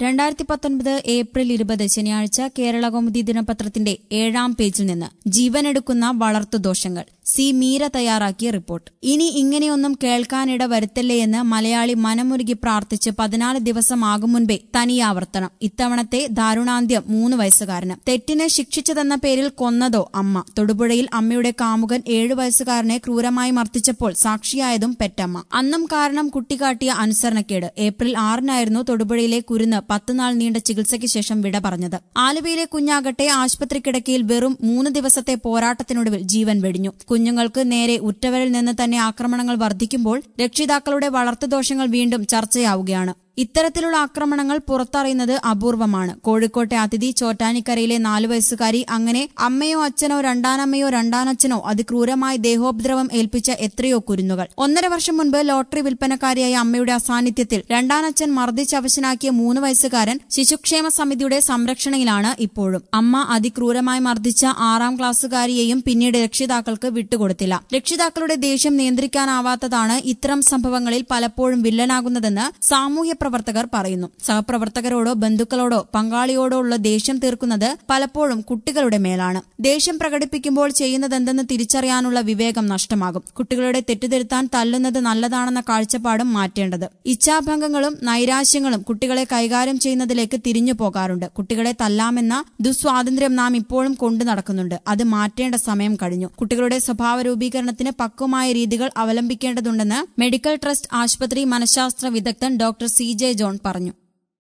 രണ്ടായിരത്തി പത്തൊൻപത് ഏപ്രിൽ ഇരുപത് ശനിയാഴ്ച കേരള കൗമുദി ദിനപത്രത്തിന്റെ ഏഴാം പേജിൽ നിന്ന് ജീവനെടുക്കുന്ന വളർത്തുദോഷങ്ങൾ സി മീര തയ്യാറാക്കിയ റിപ്പോർട്ട് ഇനി ഇങ്ങനെയൊന്നും കേൾക്കാനിട വരുത്തല്ലേ എന്ന് മലയാളി മനമുരുകി പ്രാർത്ഥിച്ച് പതിനാല് ദിവസമാകും മുൻപേ തനിയാവർത്തനം ഇത്തവണത്തെ ദാരുണാന്ത്യം മൂന്ന് വയസ്സുകാരന് തെറ്റിനെ ശിക്ഷിച്ചതെന്ന പേരിൽ കൊന്നതോ അമ്മ തൊടുപുഴയിൽ അമ്മയുടെ കാമുകൻ ഏഴു വയസ്സുകാരനെ ക്രൂരമായി മർദ്ദിച്ചപ്പോൾ സാക്ഷിയായതും പെറ്റമ്മ അന്നും കാരണം കുട്ടി കാട്ടിയ അനുസരണക്കേട് ഏപ്രിൽ ആറിനായിരുന്നു തൊടുപുഴയിലെ കുരുന്ന് പത്തുനാൾ നീണ്ട ചികിത്സയ്ക്ക് ശേഷം വിട പറഞ്ഞത് ആലുവയിലെ കുഞ്ഞാകട്ടെ ആശുപത്രി കിടക്കയിൽ വെറും മൂന്ന് ദിവസത്തെ പോരാട്ടത്തിനൊടുവിൽ ജീവൻ വെടിഞ്ഞു കുഞ്ഞുങ്ങൾക്ക് നേരെ ഉറ്റവരിൽ നിന്ന് തന്നെ ആക്രമണങ്ങൾ വർദ്ധിക്കുമ്പോൾ രക്ഷിതാക്കളുടെ വളർത്തുദോഷങ്ങൾ വീണ്ടും ചർച്ചയാവുകയാണ് ഇത്തരത്തിലുള്ള ആക്രമണങ്ങൾ പുറത്തറിയുന്നത് അപൂർവമാണ് കോഴിക്കോട്ടെ അതിഥി ചോറ്റാനിക്കരയിലെ നാലു വയസ്സുകാരി അങ്ങനെ അമ്മയോ അച്ഛനോ രണ്ടാനമ്മയോ രണ്ടാനച്ഛനോ അതിക്രൂരമായി ദേഹോപദ്രവം ഏൽപ്പിച്ച എത്രയോ കുരുന്നുകൾ ഒന്നര വർഷം മുൻപ് ലോട്ടറി വിൽപ്പനക്കാരിയായ അമ്മയുടെ അസാന്നിധ്യത്തിൽ രണ്ടാനച്ഛൻ മർദ്ദിച്ചവശനാക്കിയ മൂന്ന് വയസ്സുകാരൻ ശിശുക്ഷേമ സമിതിയുടെ സംരക്ഷണയിലാണ് ഇപ്പോഴും അമ്മ അതിക്രൂരമായി മർദ്ദിച്ച ആറാം ക്ലാസ്സുകാരിയെയും പിന്നീട് രക്ഷിതാക്കൾക്ക് വിട്ടുകൊടുത്തില്ല രക്ഷിതാക്കളുടെ ദേഷ്യം നിയന്ത്രിക്കാനാവാത്തതാണ് ഇത്തരം സംഭവങ്ങളിൽ പലപ്പോഴും വില്ലനാകുന്നതെന്ന് സാമൂഹ്യ പ്രവർത്തകർ പറയുന്നു സഹപ്രവർത്തകരോടോ ബന്ധുക്കളോടോ പങ്കാളിയോടോ ഉള്ള ദേഷ്യം തീർക്കുന്നത് പലപ്പോഴും കുട്ടികളുടെ മേലാണ് ദേഷ്യം പ്രകടിപ്പിക്കുമ്പോൾ ചെയ്യുന്നതെന്തെന്ന് തിരിച്ചറിയാനുള്ള വിവേകം നഷ്ടമാകും കുട്ടികളുടെ തെറ്റുതിരുത്താൻ തല്ലുന്നത് നല്ലതാണെന്ന കാഴ്ചപ്പാടും മാറ്റേണ്ടത് ഇച്ഛാഭംഗങ്ങളും നൈരാശ്യങ്ങളും കുട്ടികളെ കൈകാര്യം ചെയ്യുന്നതിലേക്ക് തിരിഞ്ഞു പോകാറുണ്ട് കുട്ടികളെ തല്ലാമെന്ന ദുസ്വാതന്ത്ര്യം നാം ഇപ്പോഴും കൊണ്ടു നടക്കുന്നുണ്ട് അത് മാറ്റേണ്ട സമയം കഴിഞ്ഞു കുട്ടികളുടെ സ്വഭാവ രൂപീകരണത്തിന് പക്വമായ രീതികൾ അവലംബിക്കേണ്ടതുണ്ടെന്ന് മെഡിക്കൽ ട്രസ്റ്റ് ആശുപത്രി മനഃശാസ്ത്ര വിദഗ്ധൻ ഡോക്ടർ സി ജെ ജോൺ പറഞ്ഞു